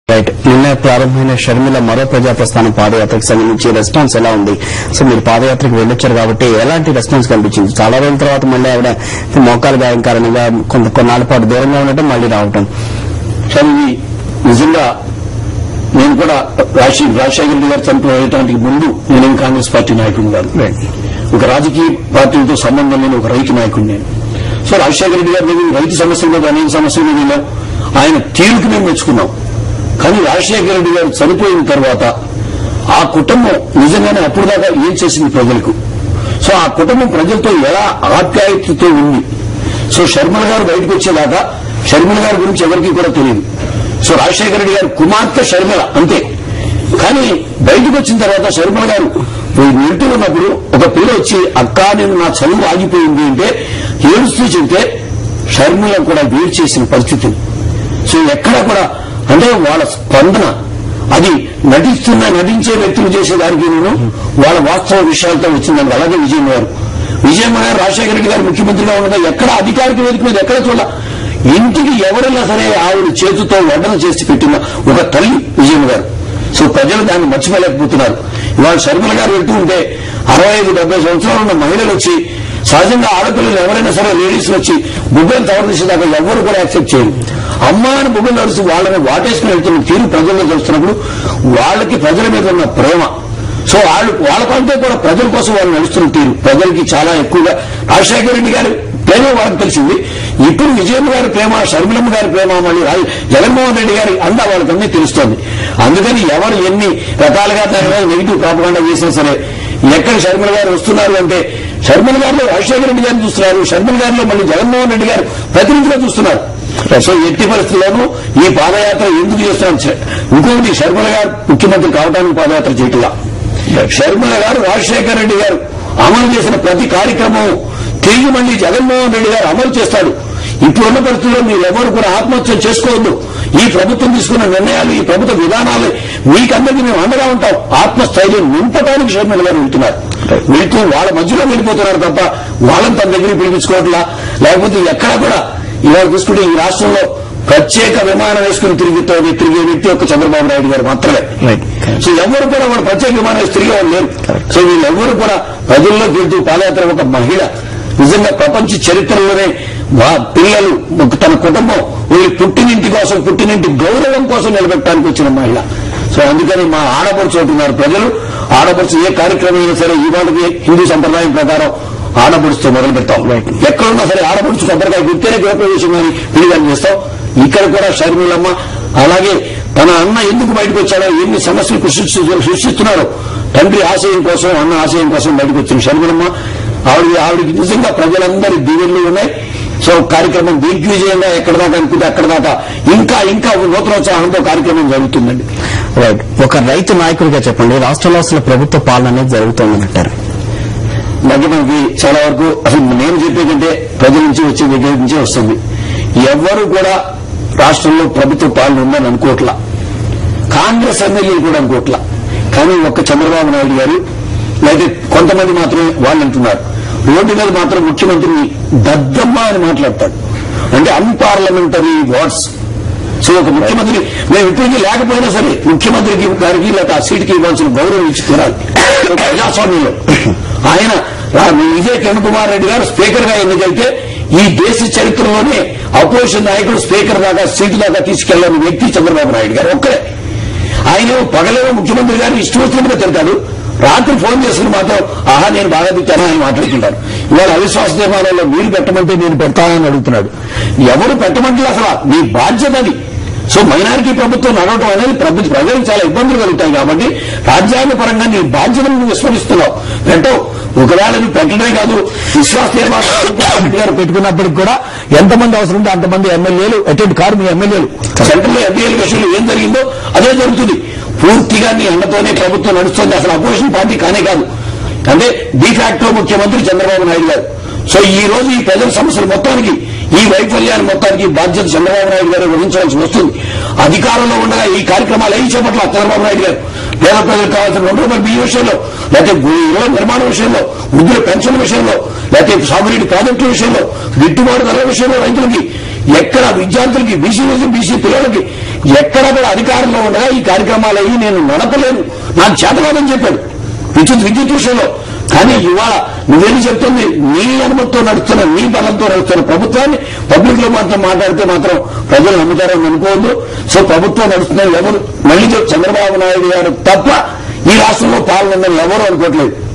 right నిన్న ప్రారంభమైన షర్మిల మరో ప్రజా ప్రస్థానం పాదయాత్రకు సంబంధించి రెస్పాన్స్ ఎలా ఉంది సో మీరు పాదయాత్రకు వెళ్ళొచ్చారు కాబట్టి ఎలాంటి రెస్పాన్స్ కనిపించింది చాలా రోజుల తర్వాత మళ్ళీ ఆవిడ మోకాలు గాయం కారణంగా కొంత కొన్నాళ్ళ పాటు దూరంగా ఉండటం మళ్ళీ రావటం కానీ ఇది నిజంగా నేను కూడా రాజశేఖర రాజశేఖర రెడ్డి గారు చనిపోయేటానికి ముందు నేనేం కాంగ్రెస్ పార్టీ నాయకుడు కాదు ఒక రాజకీయ పార్టీలతో సంబంధం లేని ఒక రైతు నాయకుడు నేను సో రాజశేఖర రెడ్డి గారి దగ్గర రైతు సమస్యల మీద అనేక సమస్యలు మీద ఆయన తీరుకు మేము మెచ్చుకున్నాం కానీ రాజశేఖర రెడ్డి గారు చనిపోయిన తర్వాత ఆ కుటుంబం నిజంగానే అప్పుడు దాకా ఏం చేసింది ప్రజలకు సో ఆ కుటుంబం ప్రజలతో ఎలా ఆప్యాయతతో ఉంది సో శర్మల గారు బయటకు వచ్చేదాకా షర్మిల గారి గురించి ఎవరికీ కూడా తెలియదు సో రాజశేఖర రెడ్డి గారు కుమార్తె షర్మిల అంతే కానీ బయటకు వచ్చిన తర్వాత శర్మల గారు వెళ్తూ ఉన్నప్పుడు ఒక పిల్ల వచ్చి అక్కా నేను నా చదువు ఆగిపోయింది అంటే ఏడుస్తూ చెబితే షర్మిల కూడా వేరు చేసిన పరిస్థితి సో ఎక్కడ కూడా అంటే వాళ్ళ స్పందన అది నటిస్తున్న నటించే వ్యక్తులు చేసేదానికి నేను వాళ్ళ వాస్తవ విషయాలతో వచ్చిందని అలాగే విజయం గారు విజయం గారు రాజశేఖర రెడ్డి గారు ముఖ్యమంత్రిగా ఉండగా ఎక్కడ అధికారిక వేదిక మీద ఎక్కడ చూడ ఇంటికి ఎవరైనా సరే ఆవిడ చేతితో వడ్డన చేసి పెట్టిన ఒక తల్లి విజయం గారు సో ప్రజలు దాన్ని మర్చిపోలేకపోతున్నారు ఇవాళ శర్మల గారు వెళ్తూ ఉంటే అరవై ఐదు డెబ్బై సంవత్సరాలు ఉన్న మహిళలు వచ్చి సహజంగా ఆడపిల్లలు ఎవరైనా సరే లేడీస్ వచ్చి బుగ్గలు తవరదీసేదాకా ఎవరు కూడా యాక్సెప్ట్ చేయరు అమ్మ అని బుగ్గలు నడుస్తూ వాళ్ళని వాటేసుకుని వెళ్తున్న తీరు ప్రజల్లో చూస్తున్నప్పుడు వాళ్ళకి ప్రజల మీద ఉన్న ప్రేమ సో వాళ్ళు వాళ్ళ కంటే కూడా ప్రజల కోసం వాళ్ళు నడుస్తున్న తీరు ప్రజలకి చాలా ఎక్కువగా రాజశేఖర రెడ్డి గారి ప్రేమ వాళ్ళకి తెలిసింది ఇప్పుడు విజయమ్మ గారి ప్రేమ షర్మిలమ్మ గారి ప్రేమ మళ్ళీ రాజ- జగన్మోహన్ రెడ్డి గారి అందా వాళ్ళకన్నీ తెలుస్తోంది అందుకని ఎవరు ఎన్ని రకాలుగా దాని మీద నెగిటివ్ ప్రాపగాండా చేసినా సరే ఎక్కడ షర్మిల గారు వస్తున్నారు అంటే షర్మిల గారిలో రాజశేఖర రెడ్డి గారిని చూస్తున్నారు షర్మిల గారిలో మళ్ళీ జగన్మోహన్ రెడ్డి గారు ప్రతినిధిగా చూస్తున్నారు సో ఎట్టి పరిస్థితుల్లోనూ ఈ పాదయాత్ర ఎందుకు చేస్తున్నారు ఇంకొకటి షర్మిల గారు ముఖ్యమంత్రి కావడానికి పాదయాత్ర చేయట్లా షర్మిల గారు రాజశేఖర రెడ్డి గారు అమలు చేసిన ప్రతి కార్యక్రమం తిరిగి మళ్ళీ జగన్మోహన్ రెడ్డి గారు అమలు చేస్తాడు ఇప్పుడున్న పరిస్థితుల్లో మీరు ఎవరు కూడా ఆత్మహత్య చేసుకోవద్దు ఈ ప్రభుత్వం తీసుకున్న నిర్ణయాలు ఈ ప్రభుత్వ విధానాలు మీకందరికీ మేము అండగా ఉంటాం ఆత్మస్థైర్యం నింపడానికి షర్మిల గారు వెళ్తున్నారు వెళ్తూ వాళ్ళ మధ్యలో వెళ్ళిపోతున్నారు తప్ప వాళ్ళని తన దగ్గరికి పిలిపించుకోవట్లా లేకపోతే ఎక్కడా కూడా ఇవాళ చూసుకుంటే ఈ రాష్ట్రంలో ప్రత్యేక విమానం వేసుకుని తిరిగితో తిరిగే వ్యక్తి ఒక చంద్రబాబు నాయుడు గారు మాత్రమే రైట్ సో ఎవరు కూడా వాడు ప్రత్యేక విమానం వేసి తిరిగే వాళ్ళు లేరు సో వీళ్ళెవ్వరు కూడా ప్రజల్లో వెళ్తూ పాదయాత్ర ఒక మహిళ నిజంగా ప్రపంచ చరిత్రలోనే మా పిల్లలు ఒక తన కుటుంబం వీళ్ళ పుట్టినింటి కోసం పుట్టినింటి గౌరవం కోసం నిలబెట్టడానికి వచ్చిన మహిళ సో అందుకని మా ఆడపడుచు అంటున్నారు ప్రజలు ఆడపడుచు ఏ కార్యక్రమం అయినా సరే ఇవాళకి హిందూ సంప్రదాయం ప్రకారం ఆడపడుచుతో మొదలు పెడతాం ఎక్కడున్నా సరే ఆడపడుచు కొబ్బరికాయ గుర్తేనే గృహప్రవేశం అని పిలిగాని చేస్తాం ఇక్కడ కూడా షర్మిలమ్మ అలాగే తన అన్న ఎందుకు బయటకు వచ్చాడో ఎన్ని సమస్యలు సృష్టిస్తు- సృష్టిస్తున్నారో తండ్రి ఆశయం కోసం అన్న ఆశయం కోసం బయటకు వచ్చిన షర్మిలమ్మ ఆవిడ ఆవిడకి నిజంగా ప్రజలందరి దీవెనలు ఉన్నాయి సో కార్యక్రమం దిగ్విజయంగా ఎక్కడ దాకా అనుకుంటే అక్కడ దాకా ఇంకా ఇంకా నూతనోత్సాహంతో కార్యక్రమం జరుగుతుందండి రైట్ ఒక రైతు నాయకుడిగా చెప్పండి రాష్ట్రంలో అసలు ప్రభుత్వ పాలన అనేది జరుగుతోందని అంటారు మధ్య మనకి చాలా వరకు అసలు నేను చెప్పే కంటే ప్రజల నుంచి వచ్చే దగ్గర నుంచే వస్తుంది ఎవ్వరు కూడా రాష్ట్రంలో ప్రభుత్వ పాలన ఉందని అనుకోవట్లా కాంగ్రెస్ ఎమ్మెల్యేలు కూడా అనుకోవట్లా కానీ ఒక్క చంద్రబాబు నాయుడు గారు లేదా కొంతమంది మాత్రమే వాళ్ళు అంటున్నారు రోడ్డు మీద మాత్రం ముఖ్యమంత్రిని దద్దమ్మ అని మాట్లాడతాడు అంటే అన్పార్లమెంటరీ వర్డ్స్ సో ఒక ముఖ్యమంత్రి మేము ఇప్పటికీ లేకపోయినా సరే ముఖ్యమంత్రికి గారికి లేక ఆ సీటుకి ఇవ్వాల్సిన గౌరవం ఇచ్చి తీరాలి ప్రజాస్వామ్యంలో ఆయన రా- విజయ్ కిరణ్ కుమార్ రెడ్డి గారు స్పీకర్ గా ఎన్నికైతే ఈ దేశ చరిత్రలోనే అపోజిషన్ నాయకుడు స్పీకర్ దాకా సీటు దాకా తీసుకెళ్లని వ్యక్తి చంద్రబాబు నాయుడు గారు ఒక్కరే ఆయన పగలేమో ముఖ్యమంత్రి గారు ఇష్టం వచ్చినట్టుగా తిడతాడు రాత్రి ఫోన్ చేసుకుని మాత్రం ఆహా నేను బాగా తిట్టాను అని మాట్లాడుకుంటారు ఇవాళ అవిశ్వాస తీర్మానాల్లో మీరు పెట్టమంటే నేను పెడతానని అడుగుతున్నాడు ఎవరు పెట్టమంటే అసలు మీ బాధ్యత అది సో మైనారిటీ ప్రభుత్వం నడవటం అనేది ప్రభు ప్రజలకు చాలా ఇబ్బందులు కలుగుతాయి కాబట్టి రాజ్యాంగ పరంగా నీ బాధ్యతను నువ్వు విస్మరిస్తున్నావు పెట్టవు ఒకవేళ నువ్వు పెట్టడమే కాదు విశ్వాస తీర్మానం గారు పెట్టుకున్నప్పటికి కూడా ఎంతమంది అవసరం ఉంటే అంతమంది ఎమ్మెల్యేలు అటెండ్ కారు మీ ఎమ్మెల్యేలు సెంట్రల్ ఎమ్మెల్యేల విషయంలో ఏం జరిగిందో అదే జరుగుతుంది పూర్తిగా నీ అండతోనే ప్రభుత్వం నడుస్తుంది అసలు అపోజిషన్ పార్టీ కానే కాదు అంటే డిఫాక్టో ముఖ్యమంత్రి చంద్రబాబు నాయుడు గారు సో ఈ రోజు ఈ ప్రజల సమస్యలు మొత్తానికి ఈ వైఫల్యాన్ని మొత్తానికి బాధ్యత చంద్రబాబు నాయుడు గారు వహించవలసి వస్తుంది అధికారంలో ఉండగా ఈ కార్యక్రమాలు ఏం చేపట్ల చంద్రబాబు నాయుడు గారు పేద ప్రజలకు కావాల్సిన రెండు రూపాయల బియ్యం విషయంలో లేకపోతే ఇళ్ల నిర్మాణం విషయంలో వృద్ధుల పెన్షన్ విషయంలో లేకపోతే సాగునీటి ప్రాజెక్టుల విషయంలో గిట్టుబాటు ధరల విషయంలో రైతులకి ఎక్కడ విద్యార్థులకి బీసీ బీసీ పిల్లలకి ఎక్కడ కూడా అధికారంలో ఉండగా ఈ కార్యక్రమాలు అయ్యి నేను నడపలేను నాకు చేతకాదని చెప్పాడు విద్యుత్ విద్యుత్ విషయంలో కానీ ఇవాళ నువ్వేం చెప్తుంది నీ అనుమతితో నడుస్తున్న నీ బలంతో నడుస్తున్న ప్రభుత్వాన్ని పబ్లిక్ లో మాత్రం మాట్లాడితే మాత్రం ప్రజలు నమ్ముతారని అనుకోవద్దు సో ప్రభుత్వం నడుస్తున్న ఎవరు మళ్ళీ చెప్ చంద్రబాబు నాయుడు గారు తప్ప ఈ రాష్ట్రంలో పాల్గొందని ఎవరు అనుకోవట్లేదు